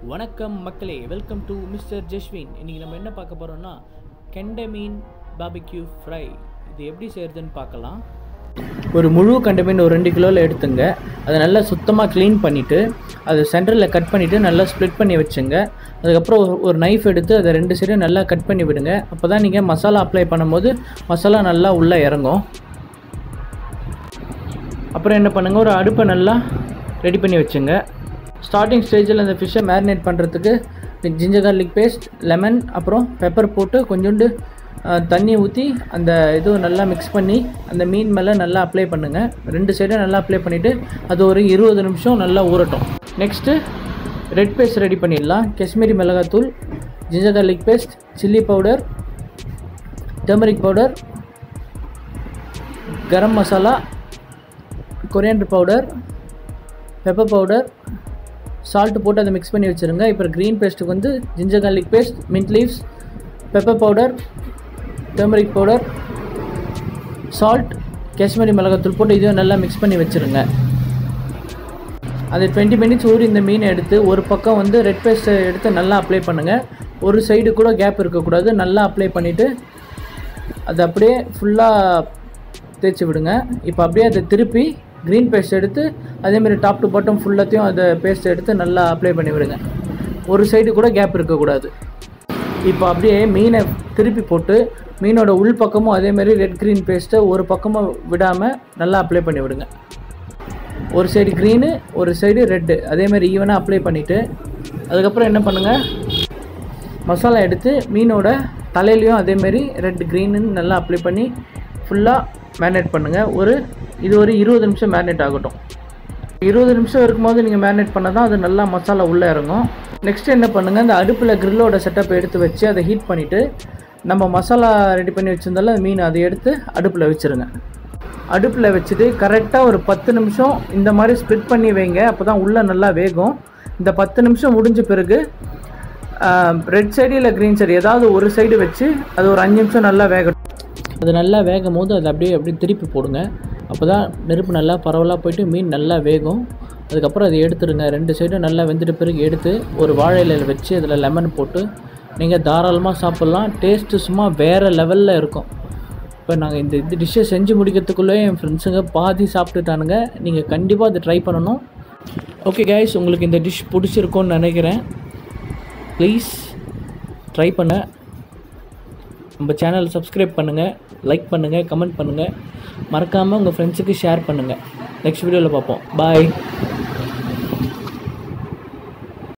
வணக்கம் மக்களே welcome to mister Jeswin இன்றைக்கி நம்ம என்ன பார்க்க போகிறோம்னா கெண்டை மீன் பாபிக்யூ ஃப்ரை இது எப்படி செய்கிறதுன்னு பார்க்கலாம் ஒரு முழு கெண்டை மீன் ஒரு ரெண்டு கிலோவில் எடுத்துங்க அதை நல்லா சுத்தமாக க்ளீன் பண்ணிவிட்டு அதை சென்டரில் கட் பண்ணிவிட்டு நல்லா ஸ்ப்ளிட் பண்ணி வச்சுங்க அதுக்கப்புறம் ஒரு- ஒரு நைஃப் எடுத்து அதை ரெண்டு சைடும் நல்லா கட் பண்ணி விடுங்க அப்போ தான் நீங்கள் மசாலா அப்ளை பண்ணும்போது மசாலா நல்லா உள்ளே இறங்கும் அப்புறம் என்ன பண்ணுங்கள் ஒரு அடுப்பை நல்லா ரெடி பண்ணி வச்சுங்க ஸ்டார்டிங் ஸ்டேஜில் அந்த ஃபிஷ்ஷை மேரினேட் பண்ணுறதுக்கு ஜிஞ்சர் garlic பேஸ்ட் லெமன் அப்புறம் பெப்பர் போட்டு கொஞ்சோண்டு அஹ், தண்ணி ஊற்றி அந்த இதுவும் நல்லா மிக்ஸ் பண்ணி அந்த மீன் மேலே நல்லா அப்ளை பண்ணுங்கள் ரெண்டு சைடும் நல்லா அப்ளை பண்ணிவிட்டு அது ஒரு இருபது நிமிஷம் நல்லா ஊறட்டும் நெக்ஸ்ட்டு ரெட் பேஸ்ட் ரெடி பண்ணிடலாம் காஷ்மீரி மிளகாத்தூள் ginger garlic paste chilli powder turmeric powder garam masala coriander powder pepper powder salt போட்டு அதை மிக்ஸ் பண்ணி வச்சுருங்க இப்போ க்ரீன் பேஸ்ட்டுக்கு வந்து ginger garlic paste mint leaves pepper powder turmeric powder salt Kashmiri மிளகாத்தூள் போட்டு இதையும் நல்லா மிக்ஸ் பண்ணி வச்சுருங்க அது டுவெண்ட்டி மினிட்ஸ் ஊறி இந்த மீனை எடுத்து ஒரு பக்கம் வந்து ரெட் பேஸ்ட்டை எடுத்து நல்லா அப்ளை பண்ணுங்கள் ஒரு சைடு கூட கேப் இருக்கக்கூடாது நல்லா அப்ளை பண்ணிவிட்டு அது அப்படியே ஃபுல்லாக தேய்ச்சி விடுங்க இப்போ அப்படியே அதை திருப்பி க்ரீன் பேஸ்ட் எடுத்து அதேமாதிரி டாப் டு பாட்டம் ஃபுல்லாத்தையும் அதை பேஸ்ட் எடுத்து நல்லா அப்ளை பண்ணி விடுங்க ஒரு சைடு கூட கேப் இருக்கக்கூடாது இப்போ அப்படியே மீனை திருப்பி போட்டு மீனோட உள் பக்கமும் அதேமாதிரி ரெட் க்ரீன் பேஸ்ட்டை ஒரு பக்கமும் விடாமல் நல்லா அப்ளை பண்ணி விடுங்க ஒரு சைடு க்ரீனு ஒரு சைடு ரெட்டு அதேமாதிரி ஈவனாக அப்ளை பண்ணிவிட்டு அதுக்கப்புறம் என்ன பண்ணுங்கள் மசாலா எடுத்து மீனோட தலையிலையும் அதேமாரி ரெட் க்ரீனு நல்லா அப்ளை பண்ணி ஃபுல்லாக மேரினேட் பண்ணுங்கள் ஒரு இது ஒரு இருபது நிமிஷம் மேரினேட் ஆகட்டும் இருபது நிமிஷம் இருக்கும்போது நீங்கள் மேரினேட் பண்ணால் தான் அது நல்லா மசாலா உள்ளே இறங்கும் நெக்ஸ்ட் என்ன பண்ணுங்கள் இந்த அடுப்பில் கிரில்லோட செட்டப் எடுத்து வச்சு அதை ஹீட் பண்ணிவிட்டு நம்ம மசாலா ரெடி பண்ணி வச்சுருந்தால மீன் அதை எடுத்து அடுப்பில் வச்சுருங்க அடுப்பில் வச்சுட்டு கரெக்டாக ஒரு பத்து நிமிஷம் இந்த மாதிரி ஸ்ப்ளிட் பண்ணி வைங்க அப்போ தான் உள்ளே நல்லா வேகும் இந்த பத்து நிமிஷம் முடிஞ்ச பிறகு ரெட் சைடு இல்லை க்ரீன் சைடு ஏதாவது ஒரு சைடு வச்சு அது ஒரு அஞ்சு நிமிஷம் நல்லா வேகட்டும் அது நல்லா வேகும் போது அதை அப்படியே அப்படியே திருப்பி போடுங்க அப்போ தான் நெருப்பு நல்லா பரவலாக போயிட்டு மீன் நல்லா வேகும் அதுக்கப்புறம் அதை எடுத்துருங்க ரெண்டு சைடும் நல்லா வெந்துட்ட பிறகு எடுத்து ஒரு வாழை இலையில வச்சு அதில் லெமன் போட்டு நீங்கள் தாராளமாக சாப்பிட்லாம் டேஸ்ட்டு சும்மா வேறு லெவலில் இருக்கும் இப்போ நாங்கள் இந்த இந்த டிஷ்ஷை செஞ்சு முடிக்கிறதுக்குள்ளே என் ஃப்ரெண்ட்ஸுங்க பாதி சாப்பிட்டுட்டானுங்க நீங்கள் கண்டிப்பாக அதை ட்ரை பண்ணணும் ஓகே கைஸ் உங்களுக்கு இந்த டிஷ் பிடிச்சிருக்கும்னு நினைக்கிறேன் ப்ளீஸ் ட்ரை பண்ண நம்ம சேனல் சப்ஸ்கிரைப் பண்ணுங்கள் லைக் பண்ணுங்கள் கமெண்ட் பண்ணுங்கள் மறக்காமல் உங்கள் ஃப்ரெண்ட்ஸுக்கு ஷேர் பண்ணுங்கள் நெக்ஸ்ட் வீடியோவில் பார்ப்போம் பாய்